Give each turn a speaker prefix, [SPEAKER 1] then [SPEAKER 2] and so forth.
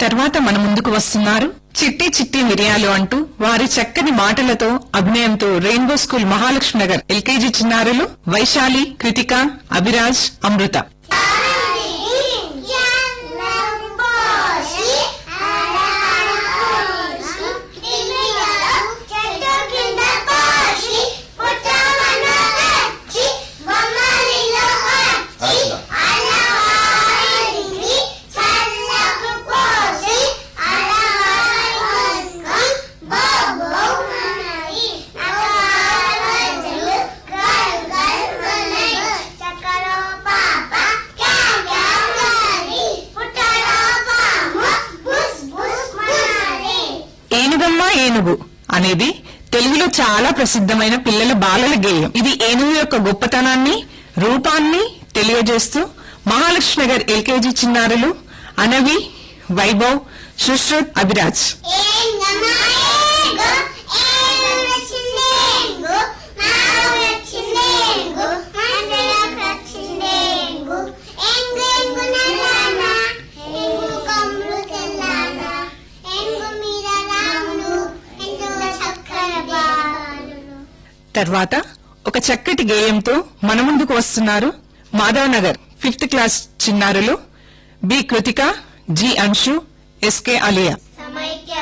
[SPEAKER 1] తర్వాత మన ముందుకు వస్తున్నారు చిట్టి చిట్టి మిరియాలు అంటూ వారి చక్కని మాటలతో అభినయంతో Rainbow school Mahalakshmi Nagar LKG చిన్నారులు వైశాలి కృతిక అభిరాజ్ అమృత
[SPEAKER 2] చక్కలో పాప క్యాం క్యాం గారి పుట్టలో పాము బుస్ బుస్ మనాలి
[SPEAKER 1] ఏనుగమ్మ ఏనుగు అనేది తెలుగులో చాలా ప్రసిద్ధమైన పిల్లల బాలల గేయం ఇది ఏనుగు యొక్క గొప్పతనాన్ని రూపాన్ని తెలియజేస్తూ మహాలక్ష్మి నగర్ ఎల్కేజీ చిన్నారులు అనవి వైభవ్ సుశ్రుత్ అభిరాజ్
[SPEAKER 2] ఏంగమ్మ ఏంగు ఏంగు వచ్చిందేంగు మావు వచ్చిందేంగు మందలకు వచ్చిందేంగు ఎంగు ఎంగు నల్లాన ఎంగు కమ్ములు తెల్లాన ఎంగు మీద రాములు ఎంగు చక్కర బాలులు
[SPEAKER 1] తర్వాత ఒక చక్కటి గేయంతో మన ముందుకు వస్తున్నారు మాధవ్ నగర్ ఫిఫ్త్ క్లాస్ చిన్నారులు B Kruthika G Anshu SK Alia